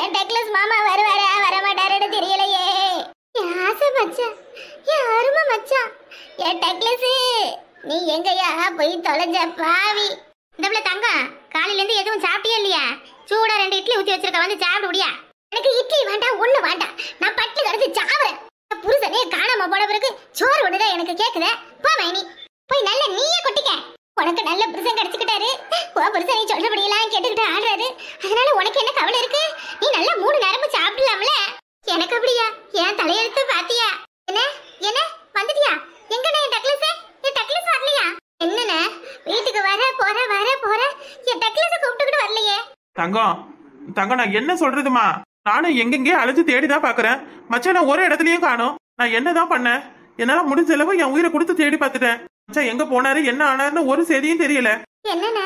என் டெக்லஸ் மாமா வருவாரா வரமாட்டாருன்னு தெரியலையே என் ஆசை மச்சான் என் அருமை மச்சான் என் டெக்லஸ் நீ எங்கயா போய் தொலைஞ்ச பாவி இந்த தங்கம் காலையில இருந்து எதுவும் சாப்பிட்டியா இல்லையா சூடா ரெண்டு இட்லி ஊத்தி வச்சிருக்க வந்து சாப்பிட முடியா எனக்கு இட்லி வேண்டாம் ஒண்ணு வேண்டாம் நான் பட்டு கிடந்து சாவுறேன் என் புருஷனே காணாம போன பிறகு சோறு ஒண்ணுதான் எனக்கு கேக்குதே போ மைனி போய் நல்ல நீயே கொட்டிக்க உனக்கு நல்ல புருஷன் கிடைச்சுக்கிட்டாரு உன் புருஷன் நீ சொல்றபடியெல்லாம் கேட்டுக்கிட்டு ஆடுறாரு அதனால உனக்கு என்ன கவலை இருக்கு நீ நல்லா மூணு நேரமும் சாப்பிடலாம்ல எனக்கு அப்படியா என் தலையெழுத்து பாத்தியா என்ன என்ன வந்துட்டியா எங்கண்ணே என் டக்லஸ் என் டக்லஸ் வரலையா என்னண்ணே வீட்டுக்கு வர போற வர போற என் டக்லஸ் கூப்பிட்டுக்கிட்டு வரலையே தங்கம் தங்கம் நான் என்ன சொல்றதுமா நானும் எங்கெங்கே அழைச்சு தேடி தான் பாக்குறேன் மச்சான் நான் ஒரு இடத்துலயும் காணோம் நான் என்னதான் பண்ணேன் என்னால முடிஞ்ச அளவு என் உயிரை கொடுத்து தேடி பார்த்துட்டேன் மச்சான் எங்க போனாரு என்ன ஆனாருன்னு ஒரு செய்தியும் தெரியல என்னண்ணே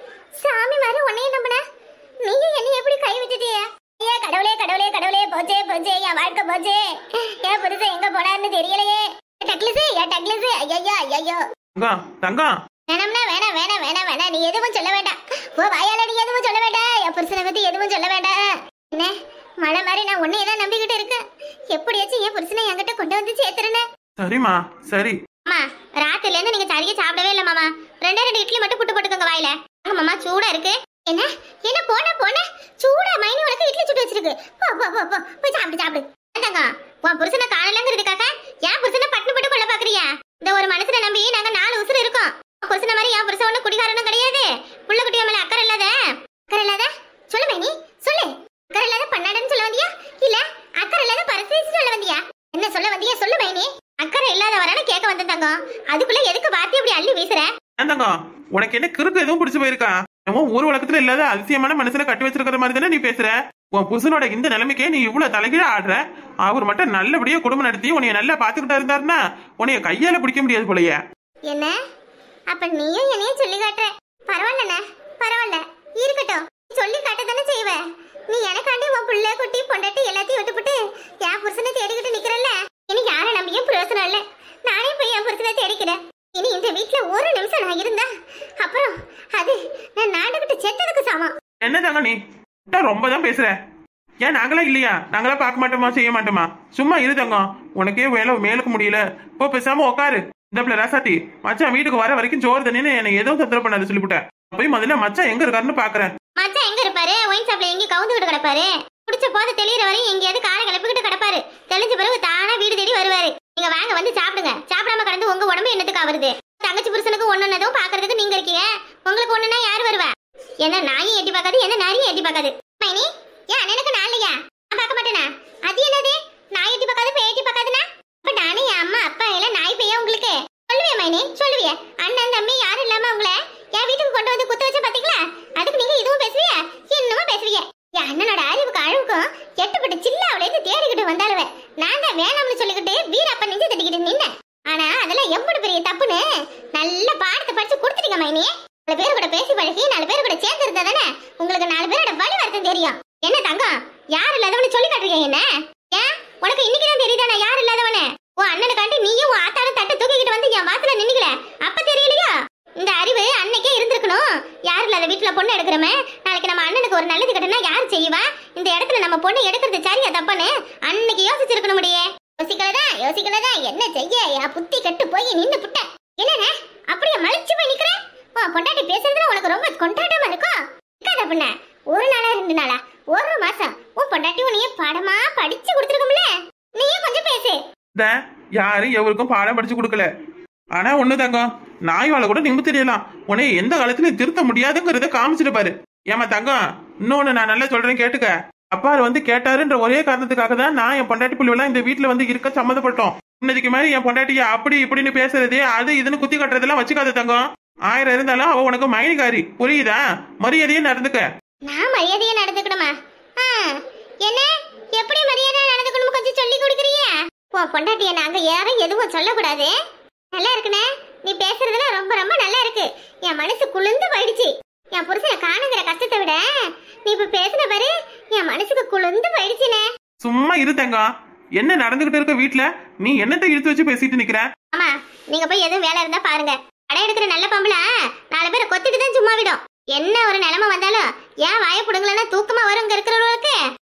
சாமி மாதிரி உன்னையும் நம்பின நீயும் என்னை எப்படி கை விட்டுட்டிய ஐயா கடவுளே கடவுளே கடவுளே போச்சே போச்சே என் வாழ்க்கை போச்சே என் புருஷன் எங்க போனாருன்னு தெரியலையே என் டக்லிஸ் என் டக்லிஸ் ஐயோ ஐயோ தங்கம் தங்கம் வேணாம்னா வேணாம் வேணாம் வேணாம் வேணாம் நீ எதுவும் சொல்ல வேண்டாம் ஓ வாயால நீ எதுவும் சொல்ல வேண்டாம் என் புருஷனை பத்தி எதுவும் சொல்ல வேண்டாம் என்ன மழை மாதிரி நான் உன்னையே தான் நம்பிக்கிட்டு இருக்கேன் எப்படியாச்சும் என் புருஷனை என்கிட்ட கொண்டு வந்து சேர்த்துறேன்னு சரிம்மா சரி அம்மா ராத்திரில இருந்து நீங்க சரியா சாப்பிடவே இல்ல மாமா ரெண்டே ரெண்டு இட்லி மட்டும் புட்டு போட்டுக்கோங்க வாயில ஆமா மாமா சூடா இருக்கு என்ன என்ன போன போன சூடா மைனி உனக்கு இட்லி சுட்டு வச்சிருக்கு போ போ போ போ போய் சாப்பிடு சாப்பிடு ஏண்டாங்க உன் புருஷனை காணலங்கிறதுக்காக என் புருஷனை பட்டு பட்டு கொள்ள பாக்குறியா இந்த ஒரு மனசுல நம்பி நாங்க நாலு உசுறு இருக்கோம் உன் புருஷனை மாதிரி என் புருஷன் ஒண்ணு குடிகாரனும் கிடையாது புள்ள குட்டிய மேல அக்கறை இல்லாத அக்கறை இல்லாத சொல்லு மைனி சொல்லு அக்கறை இல்லாத பண்ணாடன்னு சொல்ல வந்தியா இல்ல அக்கறை இல்லாத பரசேசி சொல்ல வந்தியா என்ன சொல்ல வந்தியா சொல்லு மைனி அக்கறை இல்லாதவரான கேட்க வந்த தங்கம் அதுக்குள்ள எதுக்கு வார்த்தை இப்படி அள்ளி வீசுற ஏன் தங்கம் உனக்கு என்ன கிறுக்கு எதுவும் பிடிச்சு போயிருக்கா நம்ம ஊர் உலகத்துல இல்லாத அதிசயமான மனசுல கட்டி வச்சிருக்கிற மாதிரி தானே நீ பேசுற உன் புருஷனோட இந்த நிலைமைக்கே நீ இவ்வளவு தலைகீழ ஆடுற அவர் மட்டும் நல்லபடியா குடும்பம் நடத்தி உன்னைய நல்லா பாத்துக்கிட்டா இருந்தாருன்னா உன்னைய கையால பிடிக்க முடியாது போலயே என்ன அப்ப நீயும் என்னையும் சொல்லி காட்டுற பரவாயில்லண்ணே பரவாயில்ல இருக்கட்டும் சொல்லி காட்ட தானே செய்வ நீ எனக்காண்டி உன் புள்ள குட்டி பொண்டாட்டி எல்லாத்தையும் விட்டுப்புட்டு என் புருஷனை தேடிக்கிட்டு நிக்கிறல்ல இனி யாரை நம்பியும் பிரயோசனம் இல்ல நானே போய் என் புருஷனை தேடிக்கிறேன் இனி இந்த வீட்ல ஒரு நிமிஷம் நான் இருந்தா அப்புறம் அது நான் நாடுகிட்டு செத்ததுக்கு சமம் என்ன தங்கம் நீ விட்டா ரொம்ப தான் பேசுற ஏன் நாங்களா இல்லையா நாங்களா பார்க்க மாட்டோமா செய்ய மாட்டோமா சும்மா இரு தங்கம் உனக்கே வேலை மேலுக்கு முடியல போ பேசாம உட்காரு இந்த பிள்ளை ராசாத்தி மச்சான் வீட்டுக்கு வர வரைக்கும் சோறு தண்ணின்னு என்னை எதுவும் தொந்தரவு பண்ணாது சொல்லிவிட்டேன் போய் முதல்ல மச்சான் எங்க இருக்காருன்னு பாக்குறேன் மச்சான் எங்க இருப்பாரு ஒயின் ஷாப்ல எங்க கவுந்துகிட்டு கிடப்பாரு குடிச்ச போது தெளிகிற வரையும் எங்கேயாவது காரை கிளப்பிக்கிட்டு கிடப்பாரு தெளிஞ்ச பிறகு தானா வீடு தேடி வருவாரு நீங்க வாங்க வந்து சாப்பிடுங்க சாப்பிடாம கடந்து உங்க உடம்பு என்னத்துக்கு ஆவருது தங்கச்சி புருஷனுக்கு ஒண்ணுனதும் பாக்குறதுக்கு நீங்க இருக்கீங்க உங்களுக்கு ஒண்ணுனா யாரு வருவா என்ன நாயும் எட்டி பார்க்காது என்ன நாயும் எட்டி பார்க்காது மைனி ஏன் அண்ணனுக்கு நான் இல்லையா நான் பார்க்க மாட்டேனா அது என்னது நாய் எட்டி பார்க்காது பேய் எட்டி பார்க்காதுனா அப்ப நானே என் அம்மா அப்பா எல்லாம் நாய் பையன் உங்களுக்கு சொல்லுவியா மைனி சொல்லுவியா அண்ணன் தம்பி யாரும் இல்லாம உங்களை என் வீட்டுக்கு கொண்டு வந்து குத்த வச்ச பாத்தீங்களா அதுக்கு நீங்க இதுவும் பேசுவீங்க இன்னமும் பேசுவீங்க என் அண்ணனோட அறிவுக்கு அழுவுக்கும் எட்டுப்பட்டு சில்ல அவளை தேடிக்கிட்டு வந்தாளுவ நான் தான் வேணாம்னு சொல்லிக்கிட்டு வீரப்ப நெஞ்சு தட்டிக்கிட்டு நின்னேன் ஆனா அதெல்லாம் எவ்வளவு பெரிய தப்புன்னு நல்ல பாடத்தை படிச்சு கொடுத்துட்டீங்க மைனி நாலு பேர் கூட பேசி பழகி நாலு பேர் கூட சேர்ந்து இருந்தா தானே உங்களுக்கு நாலு பேரோட வழி வருத்தம் தெரியும் என்ன தங்கம் யார் இல்லாதவனு சொல்லி காட்டுறீங்க என்ன ஏன் உனக்கு இன்னைக்கு தான் தெரியுதா நான் யார் இல்லாதவனு உன் அண்ணனுக்காண்டி நீயும் உன் ஆத்தாலும் தட்டு தூக்கிக்கிட்டு வந்து என் வாசல நின்னுக்கல அப்ப தெரியலையா இந்த அறிவு அன்னைக்கே இருந்திருக்கணும் யார் இல்லாத வீட்டுல பொண்ணு எடுக்கிறோமே நாளைக்கு நம்ம அண்ணனுக்கு ஒரு நல்லது கட்டுனா யார் செய்வா இந்த இடத்துல நம்ம பொண்ணு எடுக்கிறது சரியா தப்பான்னு அன்னைக்கு யோசிச்சிருக்கணும் முடியே யோசிக்கலதா யோசிக்கலதா என்ன செய்ய என் புத்தி கெட்டு போய் நின்னு புட்ட என்னண்ணே அப்படியே மலிச்சு போய் நிக்கிற உன் பொண்டாட்டி பேசுறதுல உனக்கு ரொம்ப கொண்டாட்டமா இருக்கும் இருக்காத பின்ன ஒரு நாளா ரெண்டு நாளா ஒரு மாசம் உன் பொண்டாட்டி உன்னைய பாடமா படிச்சு கொடுத்துருக்கும்ல நீயே கொஞ்சம் பேசு இந்த யாரும் எவருக்கும் பாடம் படிச்சு கொடுக்கல ஆனா ஒண்ணு தங்கம் நாய்வால கூட நிமித்து தெரியலாம் உன்னை எந்த காலத்துலயும் திருத்த முடியாதுங்கிறத காமிச்சிட்டு பாரு ஏமா தங்கம் இன்னொன்னு நான் நல்லா சொல்றேன் கேட்டுக்க அப்பாரு வந்து கேட்டாருன்ற ஒரே காரணத்துக்காக தான் நான் என் பொண்டாட்டி புள்ளிவெல்லாம் இந்த வீட்டுல வந்து இருக்க சம்மந்தப்பட்டோம் இன்னதுக்கு மாதிரி என் பொண்டாட்டிய அப்படி இப்படின்னு பேசுறது அது இதுன்னு குத்தி கட்டுறதெல்லாம் வச்சுக்காத தங்கம் ஆயிரம் இருந்தாலும் அவ உனக்கு மைனிகாரி புரியுதா மரியாதையே நடந்துக்க நான் மரியாதையா நடந்துக்கணுமா ஆ, என்ன எப்படி மரியாதை நடந்துக்கணும் கொஞ்சம் சொல்லி கொடுக்குறியா உன் பொண்டாட்டிய நாங்க யாரும் எதுவும் சொல்லக்கூடாது நல்லா இருக்குண்ணே நீ பேசுறதுலாம் ரொம்ப ரொம்ப நல்லா இருக்கு என் மனசு குளிர்ந்து போயிடுச்சு என் புருஷனை காணுங்கிற கஷ்டத்தை விட நீ இப்ப பேசுன பாரு என் மனசுக்கு குளிர்ந்து போயிடுச்சுண்ணே சும்மா இரு தங்கம் என்ன நடந்துகிட்டு இருக்க வீட்டுல நீ என்னத்தை இழுத்து வச்சு பேசிட்டு நிக்கிற ஆமா நீங்க போய் எதுவும் வேலை இருந்தா பாருங்க கடை எடுக்கிற நல்ல பம்பள நாலு பேரை கொத்திட்டு தான் சும்மா விடும் என்ன ஒரு நிலைமை வந்தாலும் ஏன் வாய புடுங்கலன்னா தூக்கமா வரும் இங்க இருக்கிறவங்களுக்கு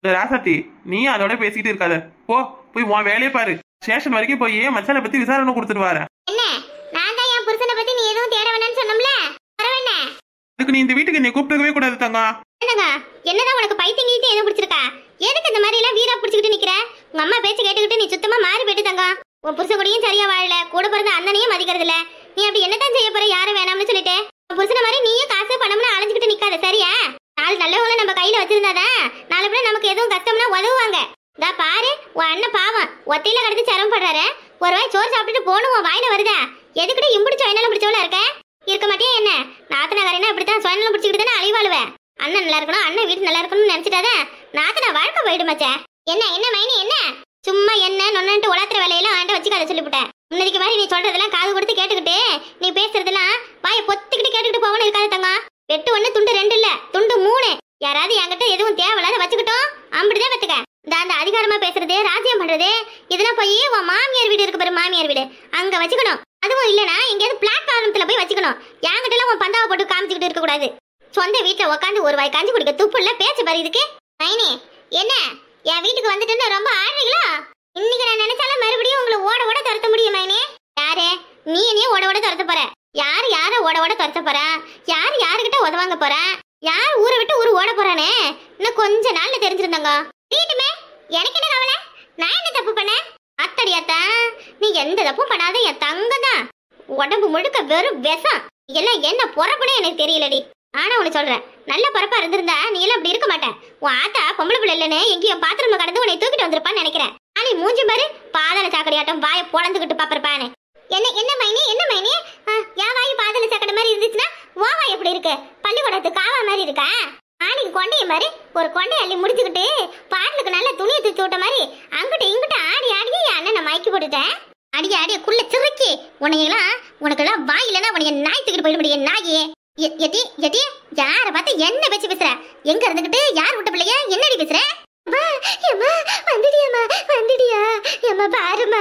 ராசாத்தி நீ அதோட பேசிக்கிட்டு இருக்காத போ போய் உன் வேலையை பாரு ஸ்டேஷன் வரைக்கும் போய் மச்சானை பத்தி விசாரணை கொடுத்துட்டு வரேன் என்ன நான் தான் என் புருஷனை பத்தி நீ எதுவும் தேட வேணாம்னு சொன்னோம்ல பரவாயில்ல அதுக்கு நீ இந்த வீட்டுக்கு என்னை கூப்பிட்டுக்கவே கூடாது தங்கம் என்னங்க என்னதான் உனக்கு பைத்தியம் கீத்தியம் எதுவும் பிடிச்சிருக்கா எதுக்கு இந்த மாதிரி எல்லாம் வீரா பிடிச்சிக்கிட்டு நிக்கிற உங்க அம்மா பேச்சு கேட்டுக்கிட்டு நீ சுத்தமா மாறி போயிட்டு தங்க உன் புருஷன் கூடயும் சரியா வாழல கூட பிறந்த அண்ணனையும் மதிக்கிறது இல்ல நீ அப்படி என்னதான் செய்ய போற யாரும் வேணாம்னு சொல்லிட்டு உன் புருஷன மாதிரி நீயும் காசு பணம்னு அலைஞ்சுக்கிட்டு நிக்காத சரியா நாலு நல்லவங்களை நம்ம கையில வச்சிருந்தாதான் நாலு பேர் நமக்கு எதுவும் கஷ்டம்னா உதவுவாங்க இதா பாரு உன் அண்ணன் பாவம் ஒத்தையில கடந்து சிரமப்படுறாரு ஒரு வாய் சோறு சாப்பிட்டுட்டு போகணும் உன் வாயில வருதா எதுக்கிட்ட இம்பிடிச்சோ என்னாலும் பிடிச்சவளா இருக்க இருக்க மாட்டியா என்ன நாத்தனாகாரனா இப்படித்தான் சுயநலம் பிடிச்சிக்கிட்டு தானே அழிவாளுவேன் அண்ணன் நல்லா இருக்கணும் அண்ணன் வீட்டு நல்லா இருக்கணும்னு நினைச்சிட்டாத நாத்தனா வாழ்க்கை போயிடுமாச்சே என்ன என்ன மைனி என்ன சும்மா என்ன நொன்னன்ட்டு உலாத்துற வேலையெல்லாம் அவன்கிட்ட வச்சுக்காத சொல்லிவிட்டேன் முன்னதிக்கு மாதிரி நீ சொல்றதெல்லாம் காது கொடுத்து கேட்டுக்கிட்டு நீ பேசுறதெல்லாம் வாயை பொத்திக்கிட்டு கேட்டுக்கிட்டு போகணும் இருக்காது தங்கம் வெட்டு ஒண்ணு துண்டு ரெண்டு இல்ல துண்டு மூணு யாராவது என்கிட்ட எதுவும் தேவையில்லாத வச்சுக்கிட்டோம் அம்பிடிதான் வச்சுக்க இந்த அந்த அதிகாரமா பேசுறது ராஜ்யம் பண்றது இதெல்லாம் போய் உன் மாமியார் வீடு இருக்கு பாரு மாமியார் வீடு அங்க வச்சுக்கணும் அதுவும் இல்லனா எங்கேயாவது பிளாட்ஃபார்மத்துல போய் வச்சுக்கணும் என்கிட்ட எல்லாம் உன் பந்தாவை போட்டு காமிச்சுக்கிட்டு இருக்க கூடாது சொந்த வீட்டுல உட்காந்து ஒரு வாய் காஞ்சி குடிக்க துப்பு இல்ல பேச்சு பாரு இதுக்கு மைனி என்ன என் வீட்டுக்கு வந்துட்டு ரொம்ப ஆடுறீங்களா இன்னைக்கு நான் நினைச்சாலும் மறுபடியும் உங்களை ஓட ஓட துரத்த முடியும் மைனி யாரு நீ என்னையும் ஓட ஓட துரத்த போற யார் யார ஓட ஓட துரத்த போறா யார் யாருகிட்ட உதவாங்க போறா யார் ஊரை விட்டு ஊர் ஓட போறானே இன்னும் கொஞ்ச நாள்ல தெரிஞ்சிருந்தாங்க வீட்டுமே எனக்கு என்ன கவலை நான் என்ன தப்பு பண்ணேன் அத்தடியாத்தா நீ எந்த தப்பும் பண்ணாத என் தங்கம் தான் உடம்பு முழுக்க வெறும் விஷம் எல்லாம் என்ன பொறப்புனே எனக்கு தெரியலடி ஆனா உனக்கு சொல்றேன் நல்ல பொறப்பா இருந்திருந்தா நீ எல்லாம் அப்படி இருக்க மாட்டேன் உன் ஆத்தா பொம்பளை பிள்ளை இல்லைன்னு எங்கேயும் பாத்திரம்ல கடந்து உன்னை தூக்கிட்டு வந்திருப்பான்னு நினைக்கிறேன் ஆனா நீ மூஞ்சி பாரு பாதாள சாக்கடையாட்டம் வாயை பொழந்துகிட்டு பாப்பிருப்பானு என்ன என்ன மைனி என்ன மைனி ஆ, என் வாய் பாதாள சாக்கடை மாதிரி இருந்துச்சுன்னா வா வாய் எப்படி இருக்கு பள்ளிக்கூடத்து காவா மாதிரி இருக்கா ஆணிக்கு கொண்டைய மாதிரி ஒரு கொண்டைய அள்ளி முடிச்சுக்கிட்டு பாட்டிலுக்கு நல்ல துணியை தூக்கி விட்ட மாதிரி அங்கிட்ட இங்கிட்ட ஆடி ஆடி என் அண்ணனை மயக்கி போட்டுட்டேன் அடிய அடிய குள்ள சிறுக்கி உன்னையெல்லாம் உனக்கெல்லாம் வாய் இல்லைன்னா உனைய நாய் தூக்கிட்டு போயிட முடியும் நாயே எ- எட்டி எட்டி யார பார்த்து என்ன பேச்சு பேசுற எங்க இருந்துகிட்டு யார் விட்ட பிள்ளைய என்னடி பேசுற அம்மா, அம்மா, வந்துடியாம்மா வந்துடியா அம்மா பாருமா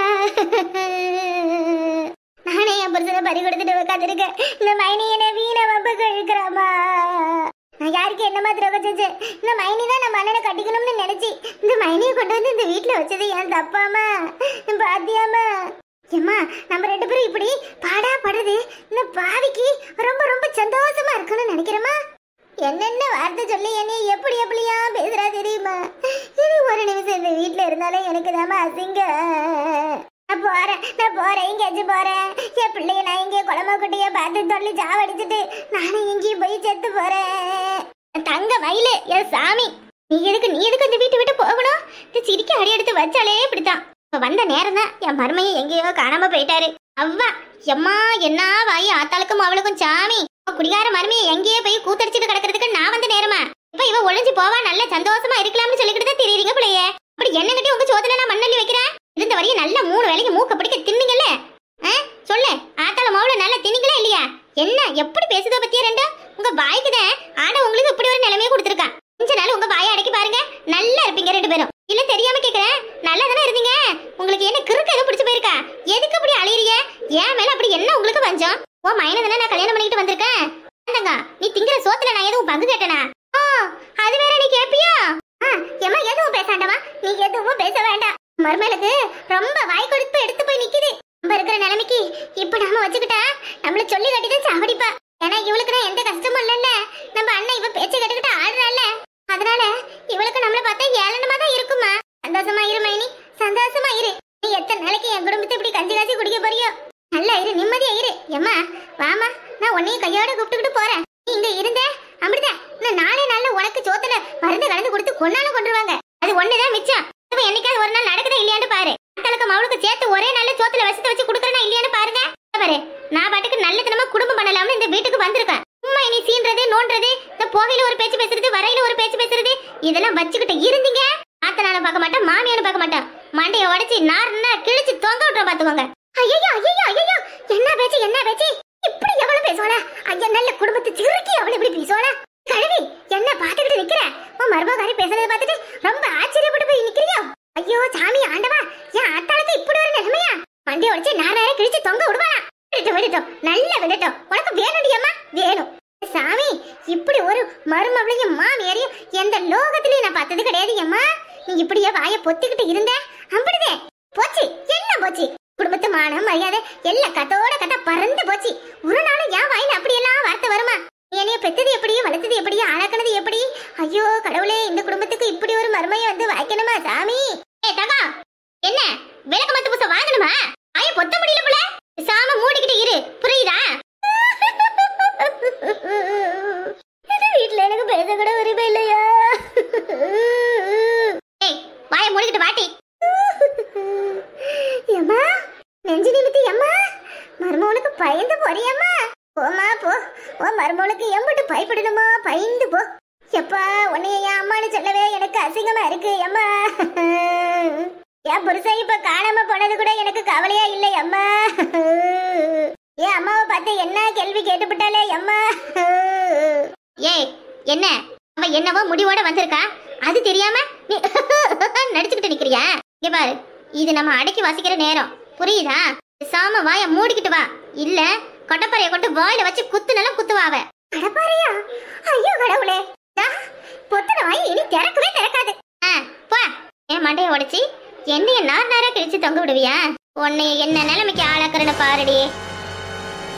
நானே என் புருஷனை பறி கொடுத்துட்டு உட்காந்துருக்கேன் இந்த மைனி என்ன வீண வம்ப கழுக்கிறாமா நான் யாருக்கு என்ன மாதிரி செஞ்சேன் இந்த மைனி தான் நம்ம அண்ணனை கட்டிக்கணும்னு நினைச்சு இந்த மைனியை கொண்டு வந்து இந்த வீட்டுல வச்சது ஏன் தப்பாமா பாத்தியாமா ஏம்மா நம்ம ரெண்டு பேரும் இப்படி பாடா படுறது இந்த பாவிக்கு ரொம்ப ரொம்ப சந்தோஷமா இருக்குன்னு நினைக்கிறேமா என்னென்ன வார்த்தை சொல்லி என்னைய எப்படி எப்படியா பேசுறா தெரியுமா இனி ஒரு நிமிஷம் இந்த வீட்ல இருந்தாலே எனக்கு தாமா அசிங்க நான் போறேன் நான் போறேன் எங்கேயாச்சும் போறேன் என் பிள்ளைய நான் இங்கே குழம்பு குட்டிய பார்த்து தொல்லி சாவடிச்சிட்டு நானும் எங்கேயும் போய் செத்து போறேன் என் தங்க வயலு என் சாமி நீ எதுக்கு நீ எதுக்கு இந்த வீட்டை விட்டு போகணும் இந்த சிரிக்க அடி எடுத்து வச்சாலே இப்படித்தான் இப்ப வந்த நேரம் தான் என் மருமையை எங்கேயோ காணாம போயிட்டாரு அவ்வா எம்மா என்ன வாயி ஆத்தாளுக்கும் அவளுக்கும் சாமி அவ குடிகார மருமையை எங்கேயோ போய் கூத்தடிச்சிட்டு கிடக்கிறதுக்கு நான் வந்த நேரமா இப்ப இவ ஒளிஞ்சு போவா நல்ல சந்தோஷமா இருக்கலாம்னு சொல்லிக்கிட்டு தான் தெரியுறீங்க பிள்ளையே அப்படி என்ன கட்டி உங்க சோத்துல நான் மண்ணள்ளி வைக்கிறேன் இருந்த வரையும் நல்ல மூணு வேலைக்கு மூக்க பிடிக்க தின்னுங்கல்ல ஆ? சொல்லு ஆத்தால மாவுல நல்லா தின்னீங்களா இல்லையா என்ன எப்படி பேசுதோ பத்தியா ரெண்டு உங்க வாய்க்கு தான் ஆனா உங்களுக்கு இப்படி ஒரு நிலைமையை கொடுத்துருக்கான் கொஞ்ச நாள் உங்க வாயை அடக்கி பாருங்க நல்லா இருப்பீங்க ரெண்டு பேரும் இல்ல தெரியாம கேக்குறேன் நல்லா தானே இருந்தீங்க உங்களுக்கு என்ன கிறுக்கு எதுவும் பிடிச்சு போயிருக்கா எதுக்கு அப்படி அலையறீங்க ஏன் மேல அப்படி என்ன உங்களுக்கு வஞ்சம் ஓ மைன தானே நான் கல்யாணம் பண்ணிட்டு வந்திருக்கேன் ஆந்தாங்க நீ திங்கிற சோத்துல நான் எதுவும் பங்கு கேட்டனா ஓ அது வேற நீ கேப்பியா எம்மா எதுவும் பேசாண்டவா நீ எதுவும் பேச வேண்டாம் மருமலுக்கு ரொம்ப வாய் கொடுத்து எடுத்து போய் நிக்குது நம்ம இருக்கிற நிலைமைக்கு இப்ப நாம வச்சுக்கிட்டா நம்மள சொல்லி கட்டிதான் சாவடிப்பா ஏன்னா இவளுக்கு நான் எந்த கஷ்டமும் இல்லைல்ல நம்ம அண்ணன் இவ பேச்சை கேட்டுக்கிட்டு ஆடுறாள்ல அதனால இவளுக்கு நம்மள பார்த்தா ஏளனமா தான் இருக்குமா சந்தோஷமா இரு மைனி சந்தோஷமா இரு நீ எத்தனை நாளைக்கு என் குடும்பத்தை இப்படி கஞ்சி காய்ச்சி குடிக்க போறியோ நல்லா இரு நிம்மதியா இரு எம்மா வாமா நான் உன்னையும் கையோட கூப்பிட்டுக்கிட்டு போறேன் நீ இங்க இருந்த அப்படிதான் இன்னும் நாளே நாள்ல உனக்கு சோத்துல மருந்து கலந்து கொடுத்து கொன்னாலும் கொண்டுருவாங்க அது ஒண்ணுதான் மிச்சம் அப்ப என்னைக்காவது ஒரு நாள் நடக்குதா இல்லையான்னு பாரு அத்தலுக்கு மவளுக்கு சேர்த்து ஒரே நாள்ல சோத்துல வசத்தை வச்சு கொடுக்கறனா இல்லையான்னு பாருங்க இங்க பாரு நான் பாட்டுக்கு நல்லத்தனமா குடும்பம் பண்ணலாம்னு இந்த வீட்டுக்கு வந்திருக்கேன் சும்மா இனி சீன்றது நோன்றது இந்த போகையில ஒரு பேச்சு பேசுறது வரையில ஒரு பேச்சு பேசுறது இதெல்லாம் வச்சுக்கிட்டு இருந்தீங்க ஆத்தனால பார்க்க மாட்டேன் மாமியானு பார்க்க மாட்டேன் மண்டைய உடைச்சு நார்னா கிழிச்சு தொங்க விட்டுற பாத்துக்கோங்க ஐயோ ஐயோ ஐயோ என்ன பேச்சு என்ன பேச்சு இப்படி எவ்வளவு பேசுவாளா ஐயா நல்ல குடும்பத்தை சிறுக்கி அவளை இப்படி பேசுவாளா கழுவி என்ன பாத்துக்கிட்டு நிக்கிற உன் மருமகாரி பேசுறதை பார்த்துட்டு ரொம்ப ஆச்சரியப்பட்டு போய் நிக்கிறியோ ஐயோ சாமி ஆண்டவா என் ஆத்தாளுக்கு இப்படி ஒரு நிலைமையா மண்டிய உடைச்சு நாராய கிழிச்சு தொங்க விடுவானா விடட்டும் விடட்டும் நல்ல விடட்டும் உனக்கு வேணும்டி அம்மா வேணும் சாமி இப்படி ஒரு மருமவளையும் மாமியாரையும் எந்த லோகத்திலயும் நான் பார்த்தது கிடையாது அம்மா நீ இப்படியே வாயை பொத்திக்கிட்டு இருந்த அம்பிடுதே போச்சு எல்லாம் போச்சு குடும்பத்து மானம் மரியாதை எல்லாம் கத்தோட கத்த பறந்து போச்சு ஒரு நாளும் என் வாயில அப்படியெல்லாம் வார்த்தை வருமா நீ என்னைய பெத்தது எப்படி வளர்த்தது எப்படி ஆளாக்குனது எப்படி ஐயோ கடவுளே இந்த குடும்பத்துக்கு இப்படி ஒரு மருமையை வந்து வாய்க்கணுமா சாமி ஏ தகா என்ன விளக்கு மத்து புச வாங்கணுமா ஆய பொத்த முடியல போல சாம மூடிக்கிட்டு இரு புரியுதா வீட்டுல எனக்கு பேச கூட உரிமை இல்லையா ஏய் வாய மூடிக்கிட்டு வாட்டி அம்மா நெஞ்சு நிமித்தி அம்மா மருமவனுக்கு பயந்து போறியம்மா போமா போ உன் மருமவனுக்கு எம்பிட்டு பயப்படணுமா பயந்து போ எப்பா உன்னைய என் அம்மான்னு சொல்லவே எனக்கு அசிங்கமா இருக்கு அம்மா என் புருஷன் இப்ப காணாம போனது கூட எனக்கு கவலையா இல்லை அம்மா என் அம்மாவை பார்த்து என்ன கேள்வி கேட்டுவிட்டாலே அம்மா ஏய் என்ன அவ என்னவோ முடிவோட வந்திருக்கா அது தெரியாம நீ நடிச்சுக்கிட்டு நிக்கிறியா இங்க பாரு இது நம்ம அடக்கி வாசிக்கிற நேரம் புரியுதா சாம வாய மூடிக்கிட்டு வா இல்ல கொட்டப்பாறைய கொண்டு வாயில வச்சு குத்துனாலும் குத்துவாவ கடப்பாறையா ஐயோ கடவுளே தா, பொத்தன வாய் இனி திறக்கவே திறக்காது ஆ, போ என் மண்டைய உடைச்சி என்னைய நார் நாரா கிழிச்சு தொங்க விடுவியா உன்னைய என்ன நிலைமைக்கு ஆளாக்குறேன்னு பாருடி